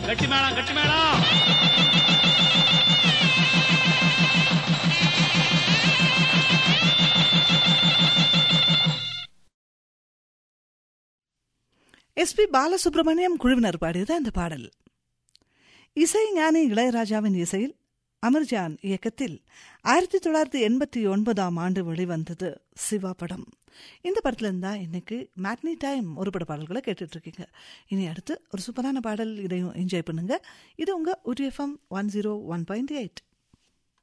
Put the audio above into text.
கட்டி மேளம் கட்டி மேளம் எஸ்பி பாலசுப்ரமணியம் குழுவினர் பாடியது அந்த பாடல் இசை ஞானி இளையராஜாவின் இசையில் அமர்ஜான் இயக்கத்தில் ஆயிரத்தி தொள்ளாயிரத்தி எண்பத்தி ஒன்பதாம் ஆண்டு வெளிவந்தது சிவா படம் இந்த படத்துல இருந்தா இன்னைக்கு மேட்னி டைம் ஒரு பட பாடல்களை கேட்டுட்டு இருக்கீங்க இனி அடுத்து ஒரு சூப்பரான பாடல் இதையும் என்ஜாய் பண்ணுங்க இது உங்க உடிஎஃப்எம் one zero one point eight